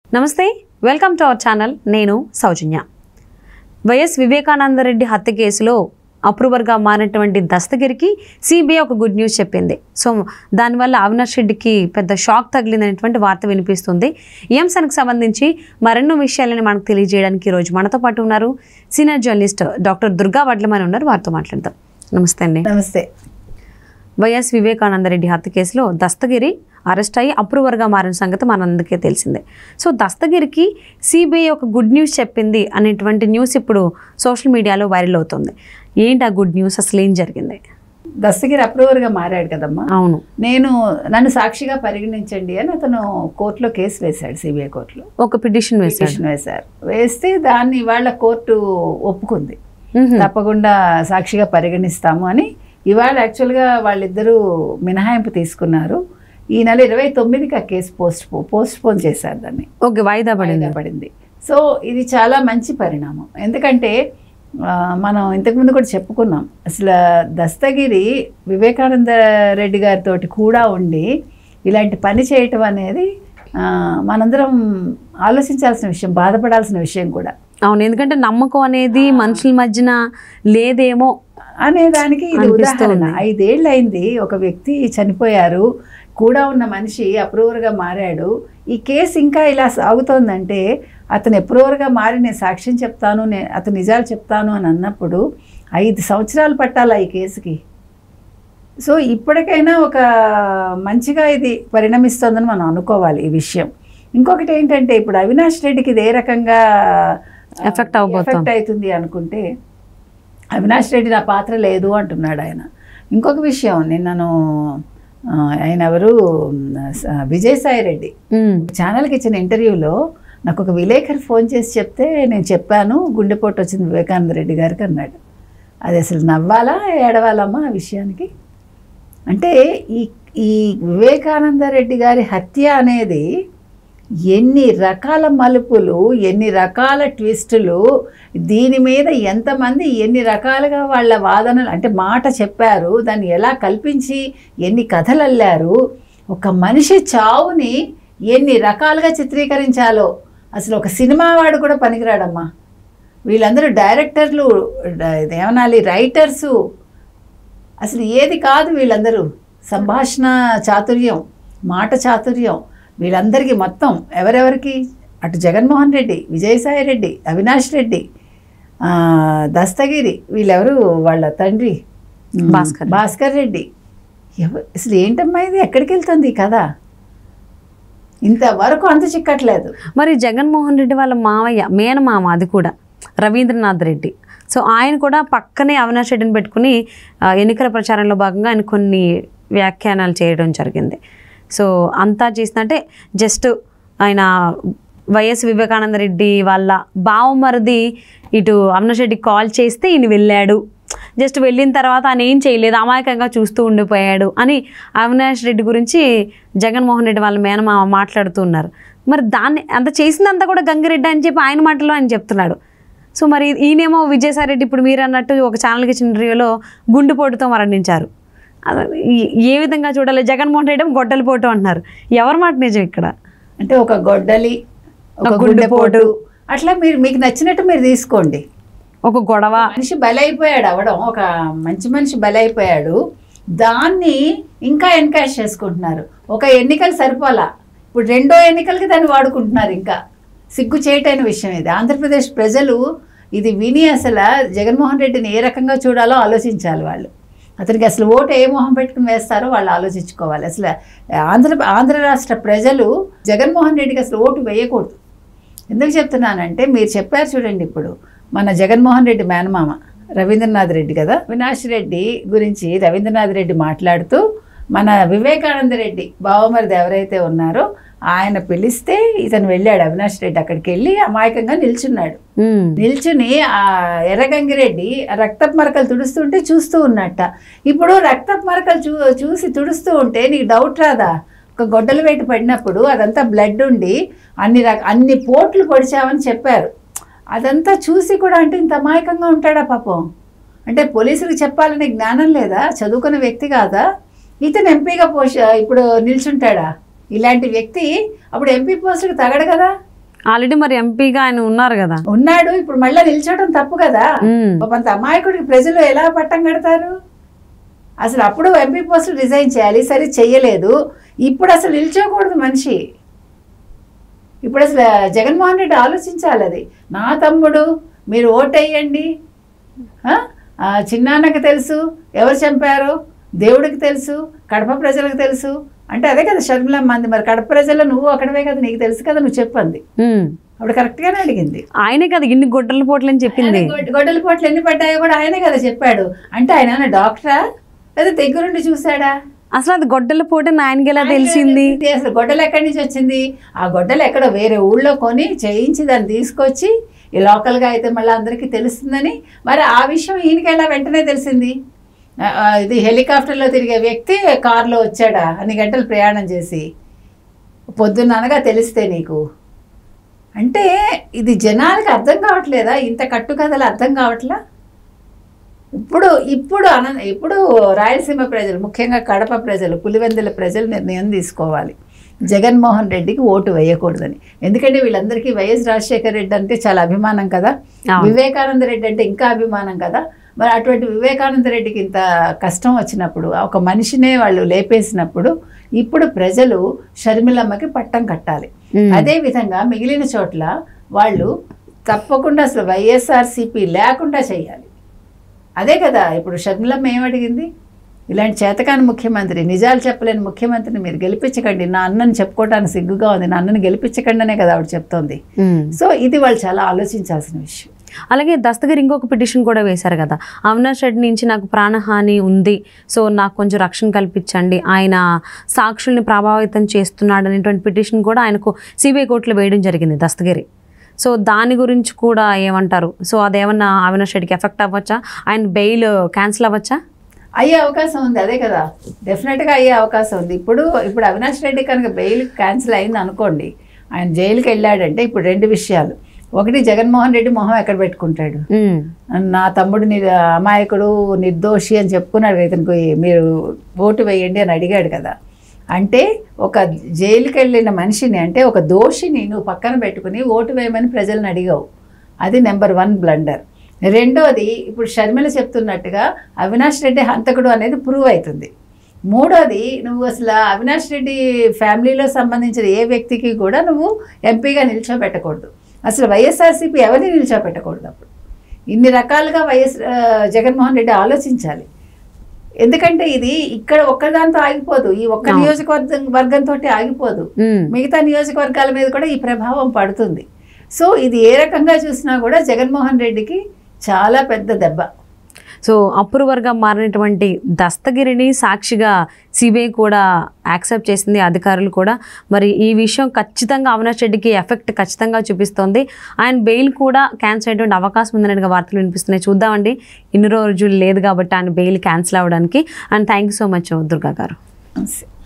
నమస్తే welcome to our channel నేను సౌజన్య YS Vivekananda Reddy హత్య కేసులో అప్రూవర్గా మారినటువంటి దస్తగిరికి సిబిఐ ఒక గుడ్ న్యూస్ చెప్పింది సో దానివల్ల అవినాష్ రెడ్డికి పెద్ద షాక్ తగిలిందనేటువంటి వార్త వినిపిస్తుంది ఈ అంశానికి సంబంధించి మరెన్నో విషయాలని మనకు తెలియజేయడానికి ఈరోజు మనతో పాటు ఉన్నారు senior journalist doctor Durga Vadlamani ఉన్నారు వారితో మాట్లాడదాం నమస్తే అండి నమస్తే వైఎస్ వివేకానందరెడ్డి హత్య కేసులో దస్తగిరి అరెస్ట్ అయ్యి అప్రూవర్గా మారిన సంగతి మనందరికీ తెలిసిందే సో దస్తగిరికి సిబిఐ ఒక గుడ్ న్యూస్ చెప్పింది అనేటువంటి న్యూస్ ఇప్పుడు సోషల్ మీడియాలో వైరల్ అవుతుంది ఏంటి ఆ గుడ్ న్యూస్ అసలు ఏం జరిగింది దస్తగిరి అప్రూవర్గా మారాడు కదమ్మా అవును నేను నన్ను సాక్షిగా పరిగణించండి అని అతను కోర్టులో కేసు వేశాడు సిబిఐ కోర్టులో ఒక పిటిషన్ వేశాడు పిటిషన్ వేశారు వేస్తే దాన్ని వాళ్ళ కోర్టు ఒప్పుకుంది మ్హూ. తప్పకుండా సాక్షిగా పరిగణిస్తాము అని ఇవాళ యాక్చువల్గా వాళ్ళిద్దరూ మినహాయింపు తీసుకున్నారు ఈ నెల ఇరవై తొమ్మిదికి ఆ కేసు పోస్ట్ పోస్ట్ పోన్ చేశారు దాన్ని ఓకే వాయిదా పడింది వాయిదా పడింది సో ఇది చాలా మంచి పరిణామం ఎందుకంటే ఆ, మనం ఇంతకుముందు కూడా చెప్పుకున్నాం అసలు దస్తగిరి వివేకానంద రెడ్డి గారితో కూడా ఉండి ఇలాంటి పని చేయటం అనేది ఆ, మనందరం ఆలోచించాల్సిన విషయం బాధపడాల్సిన విషయం కూడా అవును ఎందుకంటే నమ్మకం అనేది మనుషుల మధ్యన లేదేమో అనే దానికి ఇది అనిపిస్తోంది. ఉదాహరణ ఐదేళ్ళు అయింది ఒక వ్యక్తి చనిపోయారు కూడా ఉన్న మనిషి అప్రూవర్గా మారాడు ఈ కేసు ఇంకా ఇలా సాగుతోందంటే అతను అప్రూవర్గా మారి నేను సాక్ష్యం చెప్తాను నేను అతను నిజాలు చెప్తాను అని అన్నప్పుడు ఐదు సంవత్సరాలు పట్టాలా ఈ కేసుకి సో ఇప్పటికైనా ఒక మంచిగా ఇది పరిణమిస్తోందని మనం అనుకోవాలి ఈ విషయం ఇంకొకటి ఏంటంటే ఇప్పుడు అవినాష్ రెడ్డికి ఇది ఏ రకంగా Affect అవబోతోంది. ఎఫెక్ట్ అవుతుంది అనుకుంటే అవినాష్ రెడ్డి నా పాత్ర లేదు అంటున్నాడు ఆయన ఇంకొక విషయం నిన్నను ఆ, ఆయన ఎవరు ఆ, విజయసాయి రెడ్డి ఉమ్. ఛానల్కి ఇచ్చిన ఇంటర్వ్యూలో నాకు ఒక విలేకరి ఫోన్ చేసి చెప్తే నేను చెప్పాను గుండెపోటు వచ్చింది వివేకానంద రెడ్డి గారికి అన్నాడు అది అసలు నవ్వాలా ఏడవాలమ్మా ఆ విషయానికి అంటే ఈ ఈ వివేకానంద రెడ్డి గారి హత్య అనేది ఎన్ని రకాల మలుపులు ఎన్ని రకాల ట్విస్టులు దీని మీద ఎంతమంది ఎన్ని రకాలుగా వాళ్ళ వాదనలు అంటే మాట చెప్పారు దాన్ని ఎలా కల్పించి ఎన్ని కథలు అల్లారు ఒక మనిషి చావుని ఎన్ని రకాలుగా చిత్రీకరించాలో అసలు ఒక సినిమా వాడు కూడా పనికిరాడమ్మా వీళ్ళందరూ డైరెక్టర్లు డ- ఇదేమనాలి రైటర్సు అసలు ఏది కాదు వీళ్ళందరూ సంభాషణ చాతుర్యం మాట చాతుర్యం వీళ్ళందరికీ మొత్తం ఎవరెవరికి అటు జగన్మోహన్ రెడ్డి విజయసాయి రెడ్డి అవినాష్ రెడ్డి ఆ, దస్తగిరి వీళ్ళెవరు వాళ్ళ తండ్రి ఉమ్, భాస్కర్. భాస్కర్ రెడ్డి ఎవ- అసలు ఏంటమ్మా ఇది ఎక్కడికి వెళ్తుంది ఈ కథ ఇంతవరకు అంత చిక్కట్లేదు మరి జగన్మోహన్ రెడ్డి వాళ్ళ మావయ్య మేనమామ అది కూడా రవీంద్రనాథ్ రెడ్డి సో ఆయన కూడా పక్కనే అవినాష్ రెడ్డిని పెట్టుకుని ఆ, ఎన్నికల ప్రచారంలో భాగంగా ఆయన కొన్ని వ్యాఖ్యానాలు చేయడం జరిగింది సో అంతా చేసినట్టే జస్ట్ ఆయన వైఎస్ వివేకానంద రెడ్డి వాళ్ళ బావమరిది ఇటు అవినాష్ రెడ్డికి కాల్ చేస్తే ఈయన వెళ్ళాడు జస్ట్ వెళ్ళిన తర్వాత ఆయన ఏం చేయలేదు అమాయకంగా చూస్తూ ఉండిపోయాడు అని అవినాష్ రెడ్డి గురించి జగన్మోహన్ రెడ్డి వాళ్ళ మేనమామ మాట్లాడుతూ ఉన్నారు మరి దాన్ని అంత చేసిందంతా కూడా గంగిరెడ్డి అని చెప్పి ఆయన మాటలో ఆయన చెప్తున్నాడు సో మరి ఈయనేమో విజయసాయి రెడ్డి ఇప్పుడు మీరు అన్నట్టు ఒక ఛానల్కి ఇచ్చిన ఇంటర్వ్యూలో గుండెపోటుతో మరణించారు అది ఈ- ఏ విధంగా చూడాలి జగన్మోహన్ రెడ్డి ఏమో గొడ్డలిపోటు అంటున్నారు ఎవరి మాట నిజం ఇక్కడ అంటే ఒక గొడ్డలి ఒక ఒక గుండెపోటు గుండెపోటు. అట్లా మీరు మీకు నచ్చినట్టు మీరు తీసుకోండి ఒక గొడవ మనిషి బలైపోయాడు అవడం ఒక మంచి మనిషి బలైపోయాడు దాన్ని ఇంకా ఎన్కాష్ చేసుకుంటున్నారు ఒక ఎన్నికలు సరిపోలా ఇప్పుడు రెండో ఎన్నికలకి దాన్ని వాడుకుంటున్నారు ఇంకా సిగ్గు చేయటైన విషయం ఇది ఆంధ్రప్రదేశ్ ప్రజలు ఇది విని అసలు జగన్మోహన్ రెడ్డిని ఏ రకంగా చూడాలో ఆలోచించాలి వాళ్ళు అతనికి అసలు ఓటు ఏ మొహం పెట్టుకుని వేస్తారో వాళ్ళు ఆలోచించుకోవాలి అసలు ఆంధ్ర ఆంధ్ర రాష్ట్ర ప్రజలు జగన్మోహన్ రెడ్డికి అసలు ఓటు వేయకూడదు ఎందుకు చెప్తున్నానంటే మీరు చెప్పారు చూడండి ఇప్పుడు మన జగన్మోహన్ రెడ్డి మేనమామ రవీంద్రనాథ్ రెడ్డి కదా అవినాష్ రెడ్డి గురించి రవీంద్రనాథ్ రెడ్డి మాట్లాడుతూ మన వివేకానంద రెడ్డి బావమరిది ఎవరైతే ఉన్నారో ఆయన పిలిస్తే ఇతను వెళ్ళాడు అవినాష్ రెడ్డి అక్కడికి వెళ్ళి అమాయకంగా నిల్చున్నాడు ఉమ్. నిల్చుని ఆ ఎర్రగంగిరెడ్డి ఆ రక్తపు మరకలు తుడుస్తుంటే చూస్తూ ఉన్నట్ట ఇప్పుడు రక్తపు మరకలు చూ చూసి తుడుస్తూ ఉంటే నీకు డౌట్ రాదా ఒక గొడ్డలు వేటు పడినప్పుడు అదంతా బ్లడ్ ఉండి అన్ని రక అన్ని పోట్లు పొడిచావని చెప్పారు అదంతా చూసి కూడా అంటే ఇంత అమాయకంగా ఉంటాడా పాపం అంటే పోలీసులకు చెప్పాలనే జ్ఞానం లేదా చదువుకున్న వ్యక్తి కాదా ఇతను ఎంపీగా పోష ఇప్పుడు నిల్చుంటాడా ఇలాంటి వ్యక్తి అప్పుడు ఎంపీ పోస్టులకు తగడు కదా ఆల్రెడీ మరి ఎంపీగా ఆయన ఉన్నారు కదా ఉన్నాడు ఇప్పుడు మళ్ళీ నిల్చోవడం తప్పు కదా ఉమ్, కొంత అమాయకుడికి ప్రజలు ఎలా పట్టం కడతారు అసలు అప్పుడు ఎంపీ పోస్టులు రిజైన్ చేయాలి సరే చెయ్యలేదు ఇప్పుడు అసలు నిల్చోకూడదు మనిషి ఇప్పుడు అసలు జగన్మోహన్ రెడ్డి ఆలోచించాలి అది నా తమ్ముడు మీరు ఓటేయండి ఆ? ఆ, చిన్నాన్నకి తెలుసు ఎవరు చంపారు దేవుడికి తెలుసు కడప ప్రజలకు తెలుసు అంటే అదే కదా షర్మిలమ్మ అంది మరి కడప ప్రజల్లో నువ్వు అక్కడవే కదా నీకు తెలుసు కదా నువ్వు చెప్పంది ఉమ్. అప్పుడు కరెక్ట్గానే అడిగింది ఆయనే కదా ఇన్ని గొడ్డల పోట్లు అని చెప్పింది ఆయన గొడ్డ- గొడ్డలి పోట్లు ఎన్ని పడ్డాయో కూడా ఆయనే కదా చెప్పాడు అంటే ఆయన ఏమన్నా డాక్టరా లేదా దగ్గరుండి చూసాడా అసలు అది గొడ్డల పోటు ఆయనకి ఎలా తెలిసింది అసలు గొడ్డలు ఎక్కడి నుంచి వచ్చింది ఆ గొడ్డలు ఎక్కడో వేరే ఊళ్ళో కొని చేయించి దాన్ని తీసుకొచ్చి ఈ లోకల్గా అయితే మళ్ళీ అందరికీ తెలుస్తుందని మరి ఆ విషయం ఈయనకి ఎలా వెంటనే తెలిసింది ఆ, ఆ, ఇది హెలికాప్టర్లో తిరిగే వ్యక్తి కారులో వచ్చాడా అన్ని గంటలు ప్రయాణం చేసి పొద్దున్న అనగా తెలిస్తే నీకు అంటే ఇది జనాలకి అర్థం కావట్లేదా ఇంత కట్టుకథలు అర్థం కావట్లా ఇప్పుడు ఇప్పుడు అన ఇప్పుడు రాయలసీమ ప్రజలు ముఖ్యంగా కడప ప్రజలు పులివెందుల ప్రజలు నిర్ణయం తీసుకోవాలి జగన్మోహన్ రెడ్డికి ఓటు వేయకూడదని ఎందుకంటే వీళ్ళందరికీ వైఎస్ రాజశేఖర రెడ్డి అంటే చాలా అభిమానం కదా అవును. వివేకానంద రెడ్డి అంటే ఇంకా అభిమానం కదా మరి అటువంటి వివేకానంద రెడ్డికి ఇంత కష్టం వచ్చినప్పుడు ఒక మనిషినే వాళ్ళు లేపేసినప్పుడు ఇప్పుడు ప్రజలు షర్మిలమ్మకి పట్టం కట్టాలి ఉమ్. అదే విధంగా మిగిలిన చోట్ల వాళ్ళు తప్పకుండా అసలు వైఎస్ఆర్సీపీ లేకుండా చేయాలి అదే కదా ఇప్పుడు షర్మిలమ్మ ఏమడిగింది ఇలాంటి చేతకాని ముఖ్యమంత్రి నిజాలు చెప్పలేని ముఖ్యమంత్రిని మీరు గెలిపించకండి నా అన్నని చెప్పుకోవడానికి సిగ్గుగా ఉంది నా అన్నని గెలిపించకండి అనే కదా ఆవిడ చెప్తోంది ఉమ్. సో ఇది వాళ్ళు చాలా ఆలోచించాల్సిన విషయం అలాగే దస్తగిరి ఇంకొక పిటిషన్ కూడా వేశారు కదా అవినాష్ రెడ్డి నుంచి నాకు ప్రాణహాని ఉంది సో నాకు కొంచెం రక్షణ కల్పించండి ఆయన సాక్షుల్ని ప్రభావితం చేస్తున్నాడు అనేటువంటి పిటిషన్ కూడా ఆయనకు సిబిఐ కోర్టులో వేయడం జరిగింది దస్తగిరి సో దాని గురించి కూడా ఏమంటారు సో అదేమన్నా అవినాష్ రెడ్డికి ఎఫెక్ట్ అవ్వచ్చా ఆయన బెయిల్ క్యాన్సిల్ అవ్వచ్చా అయ్యే అవకాశం ఉంది అదే కదా డెఫినెట్గా అయ్యే అవకాశం ఉంది ఇప్పుడు ఇప్పుడు అవినాష్ రెడ్డి కనుక బెయిల్ క్యాన్సిల్ అయింది అనుకోండి ఆయన జైలుకి వెళ్ళాడంటే ఇప్పుడు రెండు విషయాలు ఒకటి జగన్మోహన్ రెడ్డి మొహం ఎక్కడ పెట్టుకుంటాడు ఉమ్, నా తమ్ముడు ని అమాయకుడు నిర్దోషి అని చెప్పుకున్నాడు కదా ఇతనికి మీరు ఓటు వేయండి అని అడిగాడు కదా అంటే ఒక జైలుకి వెళ్ళిన మనిషిని అంటే ఒక దోషిని నువ్వు పక్కన పెట్టుకుని ఓటు వేయమని ప్రజలను అడిగావు అది నెంబర్ వన్ బ్లండర్ రెండోది ఇప్పుడు షర్మిల చెప్తున్నట్టుగా అవినాష్ రెడ్డి హంతకుడు అనేది ప్రూవ్ అవుతుంది మూడోది నువ్వు అసలు అవినాష్ రెడ్డి ఫ్యామిలీలో సంబంధించిన ఏ వ్యక్తికి కూడా నువ్వు ఎంపీగా నిల్చోబెట్టకూడదు అసలు వైఎస్ఆర్సీపీ ఎవరిని నిల్చోబెట్టకూడదు అప్పుడు ఇన్ని రకాలుగా వైఎస్ ఆ, జగన్మోహన్ రెడ్డి ఆలోచించాలి ఎందుకంటే ఇది ఇక్కడ ఒక్కదాంతో ఆగిపోదు ఈ ఒక్క అవును. నియోజకవర్గం వర్గంతో ఆగిపోదు ఉమ్. మిగతా నియోజకవర్గాల మీద కూడా ఈ ప్రభావం పడుతుంది సో ఇది ఏ రకంగా చూసినా కూడా జగన్మోహన్ రెడ్డికి చాలా పెద్ద దెబ్బ సో అప్రూవర్గా మారినటువంటి దస్తగిరిని సాక్షిగా సిబిఐ కూడా యాక్సెప్ట్ చేసింది అధికారులు కూడా మరి ఈ విషయం ఖచ్చితంగా అవినాష్ రెడ్డికి ఎఫెక్ట్ ఖచ్చితంగా చూపిస్తోంది ఆయన బెయిల్ కూడా క్యాన్సిల్ అయ్యేటువంటి అవకాశం ఉందన్నట్టుగా వార్తలు వినిపిస్తున్నాయి చూద్దామండి ఇన్ని రోజులు లేదు కాబట్టి ఆయన బెయిల్ క్యాన్సిల్ అవ్వడానికి and thank you so much Durga గారు నమస్తే.